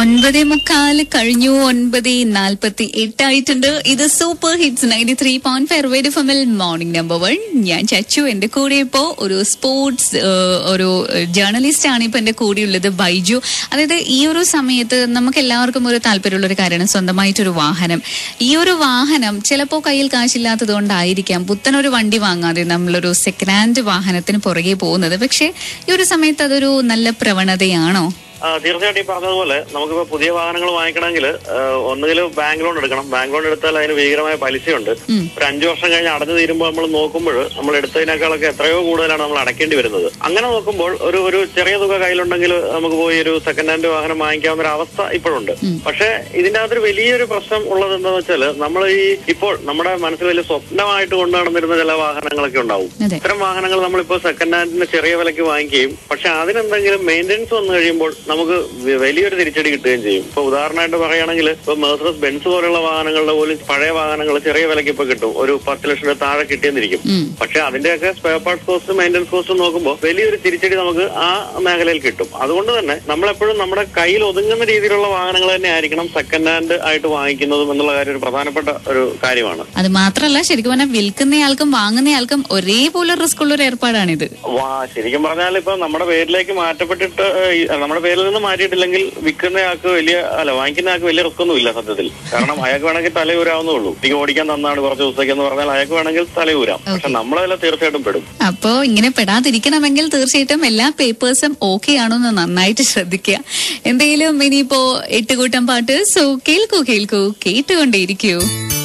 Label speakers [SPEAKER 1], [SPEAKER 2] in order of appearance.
[SPEAKER 1] ഒൻപതേ മുക്കാല് കഴിഞ്ഞു ഒൻപത് നാൽപ്പത്തി എട്ടായിട്ടുണ്ട് ഇത് super hits ninety three point five radio ഫമിൽ മോർണിംഗ് നമ്പർ വൺ ഞാൻ ചച്ചു എന്റെ കൂടെ ഇപ്പോ ഒരു സ്പോർട്സ് ഏഹ്, ഒരു ജേർണലിസ്റ്റ് ആണ് ഇപ്പൊ എന്റെ കൂടെയുള്ളത് ബൈജു അതായത് ഈ ഒരു സമയത്ത് നമുക്ക് എല്ലാവർക്കും ഒരു താല്പര്യമുള്ള ഒരു കാര്യമാണ് സ്വന്തമായിട്ടൊരു വാഹനം ഈ ഒരു വാഹനം ചിലപ്പോൾ കയ്യിൽ കാശില്ലാത്തത് കൊണ്ടായിരിക്കാം പുത്തനൊരു വണ്ടി വാങ്ങാതെ നമ്മളൊരു സെക്കൻഡ് ഹാൻഡ് വാഹനത്തിന് പുറകെ പോകുന്നത് പക്ഷേ ഈ ഒരു സമയത്ത് അതൊരു നല്ല പ്രവണതയാണോ
[SPEAKER 2] ആ, തീർച്ചയായിട്ടും ഈ പറഞ്ഞതുപോലെ നമുക്കിപ്പോ പുതിയ വാഹനങ്ങൾ വാങ്ങിക്കണമെങ്കിൽ ഒന്നുകിൽ ബാങ്ക് ലോൺ എടുക്കണം ബാങ്ക് ലോൺ എടുത്താൽ അതിന് ഭീകരമായ പലിശയുണ്ട്
[SPEAKER 1] ഉം.
[SPEAKER 2] ഒരു അഞ്ചു വർഷം കഴിഞ്ഞ് അടഞ്ഞു തീരുമ്പോൾ നമ്മൾ നോക്കുമ്പോൾ നമ്മൾ എടുത്തതിനേക്കാളൊക്കെ എത്രയോ കൂടുതലാണ് നമ്മൾ അടയ്ക്കേണ്ടി വരുന്നത് അങ്ങനെ നോക്കുമ്പോൾ ഒരു ഒരു ചെറിയ തുക കയ്യിലുണ്ടെങ്കിൽ നമുക്ക് പോയി ഒരു സെക്കൻഡ് ഹാൻഡ് വാഹനം വാങ്ങിക്കാവുന്ന ഒരു അവസ്ഥ ഇപ്പോഴുണ്ട് പക്ഷേ ഇതിന്റെ അകത്തൊരു വലിയൊരു പ്രശ്നം ഉള്ളത് എന്താണെന്ന് വെച്ചാൽ നമ്മൾ ഈ ഇപ്പോൾ നമ്മുടെ മനസ്സിൽ വലിയ സ്വപ്നമായിട്ട് കൊണ്ടു നടന്നിരുന്ന ചില വാഹനങ്ങളൊക്കെ ഉണ്ടാവും
[SPEAKER 1] അതെ
[SPEAKER 2] ഇത്തരം വാഹനങ്ങൾ നമ്മളിപ്പോ സെക്കൻഡ് ഹാൻഡിന് ചെറിയ വിലയ്ക്ക് വാങ്ങിക്കുകയും പക്ഷെ അതിനെന്തെങ്കിലും മെയിൻ്റെനൻസ് വന്നു കഴിയുമ്പോൾ നമുക്ക് വ- വലിയൊരു തിരിച്ചടി കിട്ടുകയും ചെയ്യും ഇപ്പൊ ഉദാഹരണമായിട്ട് പറയുകയാണെങ്കിൽ ഇപ്പൊ മേഴ്സറസ് ബെൻസ് പോലുള്ള വാഹനങ്ങളുടെ പോലും പഴയ വാഹനങ്ങൾ ചെറിയ വിലയ്ക്ക് ഇപ്പൊ കിട്ടും ഒരു പത്ത് ലക്ഷം രൂപ താഴെ കിട്ടിയെന്നിരിക്കും
[SPEAKER 1] ഉം.
[SPEAKER 2] പക്ഷെ അതിന്റെയൊക്കെ spare parts cost maintenance cost നോക്കുമ്പോൾ വലിയൊരു തിരിച്ചടി നമുക്ക് ആ മേഖലയിൽ കിട്ടും അതുകൊണ്ട് തന്നെ നമ്മളെപ്പോഴും നമ്മുടെ കയ്യിൽ ഒതുങ്ങുന്ന രീതിയിലുള്ള വാഹനങ്ങൾ തന്നെ ആയിരിക്കണം സെക്കൻഡ് ഹാൻഡ് ആയിട്ട് വാങ്ങിക്കുന്നതും എന്നുള്ള കാര്യം ഒരു പ്രധാനപ്പെട്ട ഒരു കാര്യമാണ്
[SPEAKER 1] അത് മാത്രല്ല ശരിക്കും പറഞ്ഞാൽ വിൽക്കുന്നയാൾക്കും വാങ്ങുന്നയാൾക്കും ഒരേപോലെ റിസ്ക് ഉള്ള ഒരു ഏർപ്പാടാണിത്
[SPEAKER 2] വാ ശരിക്കും പറഞ്ഞാൽ ഇപ്പൊ നമ്മുടെ പേരിലേക്ക് മാറ്റപ്പെട്ടിട്ട് ഏഹ്, ഈ നമ്മുടെ പേരിൽ നിന്ന് മാറ്റിയിട്ടില്ലെങ്കിൽ വിൽക്കുന്നയാൾക്ക് വലിയ അല്ല വാങ്ങിക്കുന്നയാൾക്ക് വലിയ റിസ്ക് ഒന്നും ഇല്ല സത്യത്തിൽ കാരണം അയാൾക്ക് വേണമെങ്കിൽ തലയൂരാവുന്നേ ഉള്ളൂ എനിക്ക് ഓടിക്കാൻ തന്നാണ് കുറച്ച് ദിവസത്തേക്ക് എന്ന് പറഞ്ഞാൽ അയാൾക്ക് വേണമെങ്കിൽ തലയൂരാം പക്ഷെ നമ്മളതിൽ തീർച്ചയായിട്ടും പെടും
[SPEAKER 1] അപ്പോ ഇങ്ങനെ പെടാതിരിക്കണമെങ്കിൽ തീർച്ചയായിട്ടും എല്ലാ പേപ്പേഴ്സും ഓക്കെ ആണോ എന്ന് നന്നായിട്ട് ശ്രദ്ധിക്കുക എന്തെങ്കിലും ഇനിയിപ്പോ എട്ടുകൂട്ടം പാട്ട് സോ കേൾക്കൂ കേൾക്കൂ കേട്ടുകൊണ്ടേയിരിക്കൂ